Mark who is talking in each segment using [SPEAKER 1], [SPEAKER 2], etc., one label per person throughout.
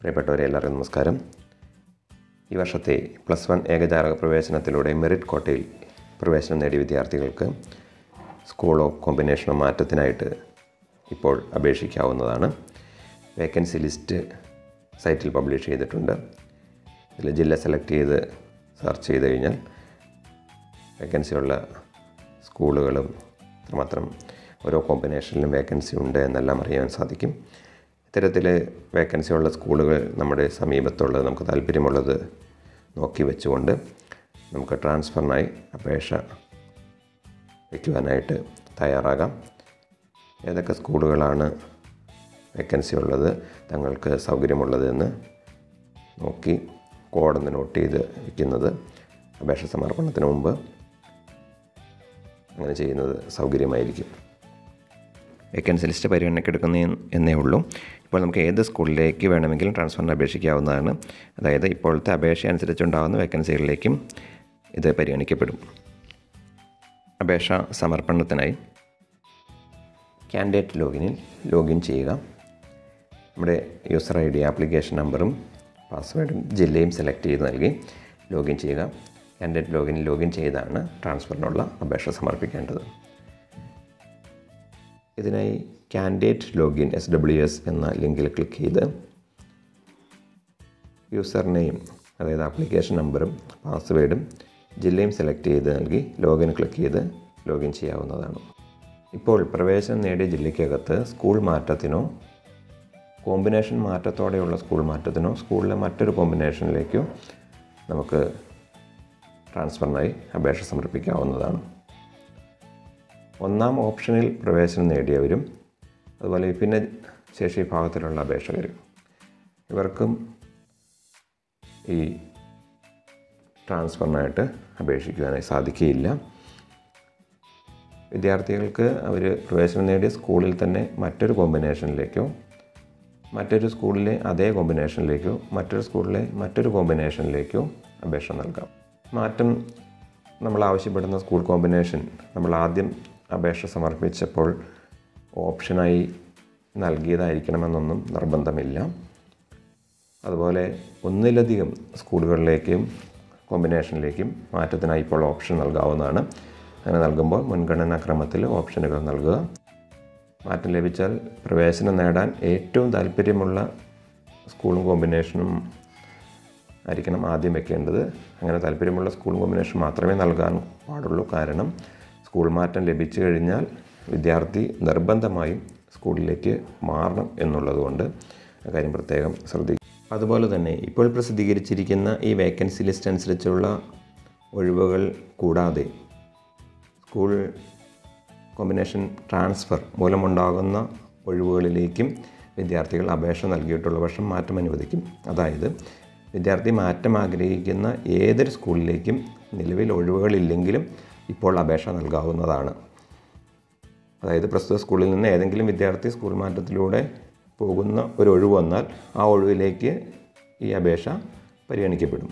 [SPEAKER 1] പ്രിയപ്പെട്ടവരെ എല്ലാവർക്കും നമസ്കാരം ഈ വർഷത്തെ പ്ലസ് വൺ ഏകജാലക പ്രവേശനത്തിലൂടെ മെറിറ്റ് കോട്ടയിൽ പ്രവേശനം നേടിയ വിദ്യാർത്ഥികൾക്ക് സ്കൂളോ കോമ്പിനേഷനോ മാറ്റത്തിനായിട്ട് ഇപ്പോൾ അപേക്ഷിക്കാവുന്നതാണ് വേക്കൻസി ലിസ്റ്റ് സൈറ്റിൽ പബ്ലിഷ് ചെയ്തിട്ടുണ്ട് ഇതിൽ ജില്ല സെലക്ട് ചെയ്ത് സെർച്ച് ചെയ്ത് കഴിഞ്ഞാൽ വേക്കൻസി ഉള്ള സ്കൂളുകളും എത്രമാത്രം ഓരോ കോമ്പിനേഷനിലും വേക്കൻസി ഉണ്ട് എന്നെല്ലാം അറിയാൻ സാധിക്കും ഇത്തരത്തിൽ വേക്കൻസി ഉള്ള സ്കൂളുകൾ നമ്മുടെ സമീപത്തുള്ളത് നമുക്ക് താല്പര്യമുള്ളത് നോക്കി വെച്ചുകൊണ്ട് നമുക്ക് ട്രാൻസ്ഫറിനായി അപേക്ഷ വയ്ക്കുവാനായിട്ട് തയ്യാറാകാം ഏതൊക്കെ സ്കൂളുകളാണ് വേക്കൻസി ഉള്ളത് തങ്ങൾക്ക് സൗകര്യമുള്ളതെന്ന് നോക്കി കോഡൊന്ന് നോട്ട് ചെയ്ത് വയ്ക്കുന്നത് അപേക്ഷ സമർപ്പണത്തിന് മുമ്പ് അങ്ങനെ ചെയ്യുന്നത് സൗകര്യമായിരിക്കും വേക്കൻസി ലിസ്റ്റ് പരിഗണനയ്ക്കെടുക്കുന്ന എന്നേ ഉള്ളൂ ഇപ്പോൾ നമുക്ക് ഏത് സ്കൂളിലേക്ക് വേണമെങ്കിലും ട്രാൻസ്ഫറിന് അപേക്ഷിക്കാവുന്നതാണ് അതായത് ഇപ്പോഴത്തെ അപേക്ഷ അനുസരിച്ചുണ്ടാകുന്ന വേക്കൻസികളിലേക്കും ഇത് പരിഗണിക്കപ്പെടും അപേക്ഷ സമർപ്പണത്തിനായി കാൻഡിഡേറ്റ് ലോഗിനിൽ ലോഗിൻ ചെയ്യുക നമ്മുടെ യൂസർ ഐ ഡി ആപ്ലിക്കേഷൻ നമ്പറും പാസ്വേഡും ജില്ലയും സെലക്ട് ചെയ്ത് നൽകി ലോഗിൻ ചെയ്യുക കാൻഡിഡേറ്റ് ലോഗിൻ ലോഗിൻ ചെയ്താണ് ട്രാൻസ്ഫറിനുള്ള അപേക്ഷ സമർപ്പിക്കേണ്ടത് ഇതിനായി candidate login S W S എന്ന ലിങ്കിൽ ക്ലിക്ക് ചെയ്ത് യൂസർ നെയിം അതായത് ആപ്ലിക്കേഷൻ നമ്പറും പാസ്വേഡും ജില്ലയും സെലക്ട് ചെയ്ത് നൽകി ലോഗിൻ ക്ലിക്ക് ചെയ്ത് ലോഗിൻ ചെയ്യാവുന്നതാണ് ഇപ്പോൾ പ്രവേശനം നേടിയ ജില്ലയ്ക്കകത്ത് സ്കൂൾ മാറ്റത്തിനോ കോമ്പിനേഷൻ മാറ്റത്തോടെയുള്ള സ്കൂൾ മാറ്റത്തിനോ സ്കൂളിലെ മറ്റൊരു കോമ്പിനേഷനിലേക്കോ നമുക്ക് ട്രാൻസ്ഫറിനായി അപേക്ഷ സമർപ്പിക്കാവുന്നതാണ് ഒന്നാം ഓപ്ഷനിൽ പ്രവേശനം നേടിയവരും അതുപോലെ വിഭിന്ന ശേഷി വിഭാഗത്തിലുള്ള അപേക്ഷകരും ഇവർക്കും ഈ ട്രാൻസ്ഫറിനായിട്ട് അപേക്ഷിക്കുവാനായി സാധിക്കുകയില്ല വിദ്യാർത്ഥികൾക്ക് അവർ പ്രവേശനം നേടിയ സ്കൂളിൽ തന്നെ മറ്റൊരു കോമ്പിനേഷനിലേക്കോ മറ്റൊരു സ്കൂളിലെ അതേ കോമ്പിനേഷനിലേക്കോ മറ്റൊരു സ്കൂളിലെ മറ്റൊരു കോമ്പിനേഷനിലേക്കോ അപേക്ഷ നൽകാം മാറ്റം നമ്മൾ ആവശ്യപ്പെടുന്ന സ്കൂൾ കോമ്പിനേഷൻ നമ്മൾ ആദ്യം അപേക്ഷ സമർപ്പിച്ചപ്പോൾ ഓപ്ഷനായി നൽകിയതായിരിക്കണമെന്നൊന്നും നിർബന്ധമില്ല അതുപോലെ ഒന്നിലധികം സ്കൂളുകളിലേക്കും കോമ്പിനേഷനിലേക്കും മാറ്റത്തിനായി ഇപ്പോൾ ഓപ്ഷൻ നൽകാവുന്നതാണ് അങ്ങനെ നൽകുമ്പോൾ മുൻഗണനാ ക്രമത്തിൽ ഓപ്ഷനുകൾ നൽകുക മാറ്റം ലഭിച്ചാൽ പ്രവേശനം നേടാൻ ഏറ്റവും താല്പര്യമുള്ള സ്കൂളും കോമ്പിനേഷനും ആയിരിക്കണം ആദ്യം വെക്കേണ്ടത് അങ്ങനെ താല്പര്യമുള്ള സ്കൂൾ കോമ്പിനേഷൻ മാത്രമേ നൽകാൻ പാടുള്ളൂ കാരണം സ്കൂൾ മാറ്റം ലഭിച്ചു കഴിഞ്ഞാൽ വിദ്യാർത്ഥി നിർബന്ധമായും സ്കൂളിലേക്ക് മാറണം എന്നുള്ളതുകൊണ്ട് കാര്യം പ്രത്യേകം ശ്രദ്ധിക്കും അതുപോലെ തന്നെ ഇപ്പോൾ പ്രസിദ്ധീകരിച്ചിരിക്കുന്ന ഈ വേക്കൻസി ലിസ്റ്റ് അനുസരിച്ചുള്ള ഒഴിവുകൾ കൂടാതെ സ്കൂൾ കോമ്പിനേഷൻ ട്രാൻസ്ഫർ മൂലമുണ്ടാകുന്ന ഒഴിവുകളിലേക്കും വിദ്യാർത്ഥികൾ അപേക്ഷ നൽകിയിട്ടുള്ള പക്ഷം മാറ്റം അനുവദിക്കും അതായത് വിദ്യാർത്ഥി മാറ്റം ആഗ്രഹിക്കുന്ന ഏതൊരു സ്കൂളിലേക്കും നിലവിൽ ഒഴിവുകളില്ലെങ്കിലും ഇപ്പോൾ അപേക്ഷ നൽകാവുന്നതാണ് അതായത് പ്രസ്തുത സ്കൂളിൽ നിന്ന് ഏതെങ്കിലും വിദ്യാർത്ഥി സ്കൂൾ മാറ്റത്തിലൂടെ പോകുന്ന ഒരു ഒഴിവ് വന്നാൽ ആ ഒഴിവിലേക്ക് ഈ അപേക്ഷ പരിഗണിക്കപ്പെടും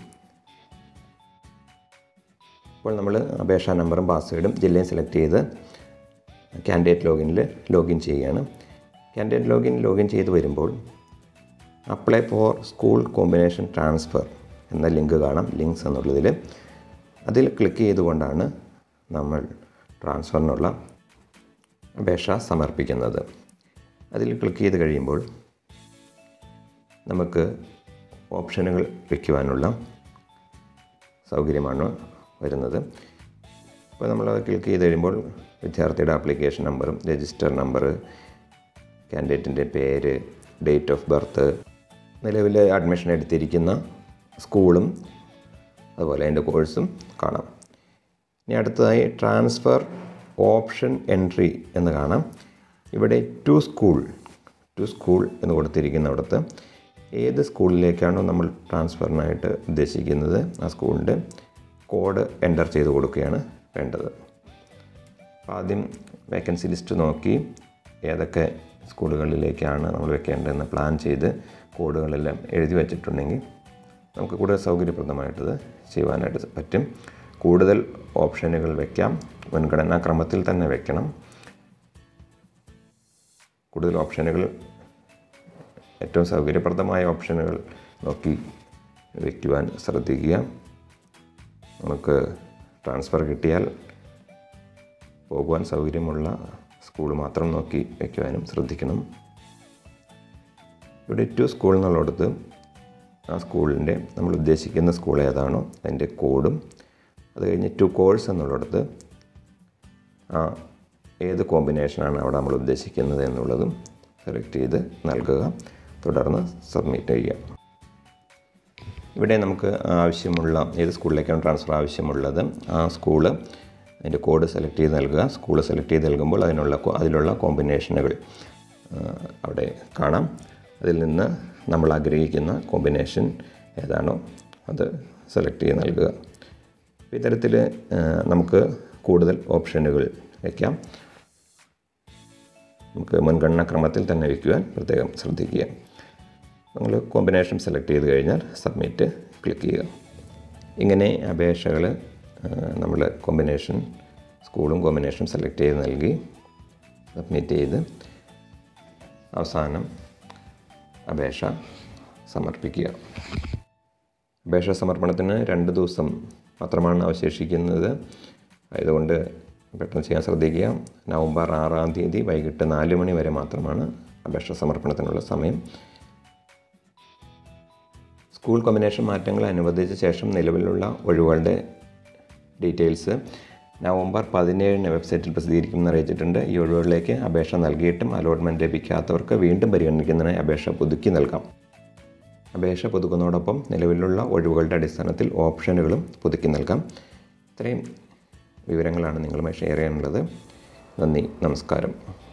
[SPEAKER 1] ഇപ്പോൾ നമ്മൾ അപേക്ഷാ നമ്പറും പാസ്വേഡും ജില്ലയും സെലക്ട് ചെയ്ത് കാൻഡിഡേറ്റ് ലോഗിനിൽ ലോഗിൻ ചെയ്യുകയാണ് കാൻഡിഡേറ്റ് ലോഗിൻ ലോഗിൻ ചെയ്ത് വരുമ്പോൾ apply for school combination transfer എന്ന ലിങ്ക് കാണാം ലിങ്ക്സ് എന്നുള്ളതിൽ അതിൽ ക്ലിക്ക് ചെയ്തുകൊണ്ടാണ് നമ്മൾ ട്രാൻസ്ഫറിനുള്ള അപേക്ഷ സമർപ്പിക്കുന്നത് അതിൽ ക്ലിക്ക് ചെയ്ത് കഴിയുമ്പോൾ നമുക്ക് ഓപ്ഷനുകൾ വയ്ക്കുവാനുള്ള സൗകര്യമാണ് വരുന്നത് ഇപ്പോൾ നമ്മൾ ക്ലിക്ക് ചെയ്ത് കഴിയുമ്പോൾ വിദ്യാർത്ഥിയുടെ ആപ്ലിക്കേഷൻ നമ്പറും രജിസ്റ്റർ നമ്പർ കാൻഡിഡേറ്റിൻ്റെ പേര് ഡേറ്റ് ഓഫ് ബർത്ത് നിലവിൽ അഡ്മിഷൻ എടുത്തിരിക്കുന്ന സ്കൂളും അതുപോലെ അതിൻ്റെ കോഴ്സും കാണാം ഇനി അടുത്തതായി ട്രാൻസ്ഫർ ഓപ്ഷൻ എൻട്രി എന്ന് കാണാം ഇവിടെ ടു സ്കൂൾ ടു സ്കൂൾ എന്ന് കൊടുത്തിരിക്കുന്നിടത്ത് ഏത് സ്കൂളിലേക്കാണോ നമ്മൾ ട്രാൻസ്ഫറിനായിട്ട് ഉദ്ദേശിക്കുന്നത് ആ സ്കൂളിൻ്റെ കോഡ് എൻ്റർ ചെയ്ത് കൊടുക്കുകയാണ് വേണ്ടത് അപ്പോൾ ആദ്യം വേക്കൻസി ലിസ്റ്റ് നോക്കി ഏതൊക്കെ സ്കൂളുകളിലേക്കാണ് നമ്മൾ വെക്കേണ്ടതെന്ന് പ്ലാൻ ചെയ്ത് കോഡുകളെല്ലാം എഴുതി വച്ചിട്ടുണ്ടെങ്കിൽ നമുക്ക് കൂടുതൽ സൗകര്യപ്രദമായിട്ടത് ചെയ്യുവാനായിട്ട് പറ്റും കൂടുതൽ ഓപ്ഷനുകൾ വയ്ക്കാം മുൻഗണനാ ക്രമത്തിൽ തന്നെ വെക്കണം കൂടുതൽ ഓപ്ഷനുകൾ ഏറ്റവും സൗകര്യപ്രദമായ ഓപ്ഷനുകൾ നോക്കി വയ്ക്കുവാൻ ശ്രദ്ധിക്കുക നമുക്ക് ട്രാൻസ്ഫർ കിട്ടിയാൽ പോകുവാൻ സൗകര്യമുള്ള സ്കൂൾ മാത്രം നോക്കി വയ്ക്കുവാനും ശ്രദ്ധിക്കണം ഇവിടെ ടു സ്കൂൾ എന്നുള്ളിടത്ത് ആ സ്കൂളിൻ്റെ നമ്മൾ ഉദ്ദേശിക്കുന്ന സ്കൂൾ ഏതാണോ അതിൻ്റെ കോഡും അത് കഴിഞ്ഞ് ടു കോഴ്സ് എന്നുള്ളിടത്ത് ആ ഏത് കോമ്പിനേഷനാണ് അവിടെ നമ്മൾ ഉദ്ദേശിക്കുന്നത് എന്നുള്ളതും സെലക്ട് ചെയ്ത് നൽകുക തുടർന്ന് സബ്മിറ്റ് ചെയ്യുക ഇവിടെ നമുക്ക് ആവശ്യമുള്ള ഏത് സ്കൂളിലേക്കാണ് ട്രാൻസ്ഫർ ആവശ്യമുള്ളത് ആ സ്കൂള് അതിൻ്റെ കോഡ് സെലക്ട് ചെയ്ത് നൽകുക സ്കൂൾ സെലക്ട് ചെയ്ത് നൽകുമ്പോൾ അതിനുള്ള കോ- അതിലുള്ള കോമ്പിനേഷനുകൾ ആ, അവിടെ കാണാം അതിൽ നിന്ന് നമ്മൾ ആഗ്രഹിക്കുന്ന കോമ്പിനേഷൻ ഏതാണോ അത് സെലക്ട് ചെയ്ത് നൽകുക അപ്പോൾ ഇത്തരത്തിൽ ആ, നമുക്ക് കൂടുതൽ ഓപ്ഷനുകൾ വയ്ക്കാം നമുക്ക് മുൻഗണനാ ക്രമത്തിൽ തന്നെ വയ്ക്കുവാൻ പ്രത്യേകം ശ്രദ്ധിക്കുക നിങ്ങൾ കോമ്പിനേഷൻ സെലക്ട് ചെയ്ത് കഴിഞ്ഞാൽ സബ്മിറ്റ് ക്ലിക്ക് ചെയ്യുക ഇങ്ങനെ അപേക്ഷകൾ നമ്മൾ കോമ്പിനേഷൻ സ്കൂളും കോമ്പിനേഷനും സെലക്ട് ചെയ്ത് നൽകി സബ്മിറ്റ് ചെയ്ത് അവസാനം അപേക്ഷ സമർപ്പിക്കുക അപേക്ഷ സമർപ്പണത്തിന് രണ്ട് ദിവസം മാത്രമാണ് അവശേഷിക്കുന്നത് ആയതുകൊണ്ട് പെട്ടെന്ന് ചെയ്യാൻ ശ്രദ്ധിക്കുക നവംബർ ആറാം തീയതി വൈകിട്ട് നാല് മണി വരെ മാത്രമാണ് അപേക്ഷ സമർപ്പണത്തിനുള്ള സമയം സ്കൂൾ കോമ്പിനേഷൻ മാറ്റങ്ങൾ അനുവദിച്ച ശേഷം നിലവിലുള്ള ഒഴിവുകളുടെ ഡീറ്റെയിൽസ് നവംബർ പതിനേഴിന് വെബ്സൈറ്റിൽ പ്രസിദ്ധീകരിക്കുമെന്ന് അറിയിച്ചിട്ടുണ്ട് ഈ ഒഴിവുകളിലേക്ക് അപേക്ഷ നൽകിയിട്ടും അലോട്ട്മെൻറ്റ് ലഭിക്കാത്തവർക്ക് വീണ്ടും പരിഗണിക്കുന്നതിനായി അപേക്ഷ പുതുക്കി നൽകാം അപേക്ഷ പുതുക്കുന്നതോടൊപ്പം നിലവിലുള്ള ഒഴിവുകളുടെ അടിസ്ഥാനത്തിൽ ഓപ്ഷനുകളും പുതുക്കി നൽകാം ഇത്രയും വിവരങ്ങളാണ് നിങ്ങളുമായി ഷെയർ ചെയ്യാനുള്ളത് നന്ദി നമസ്കാരം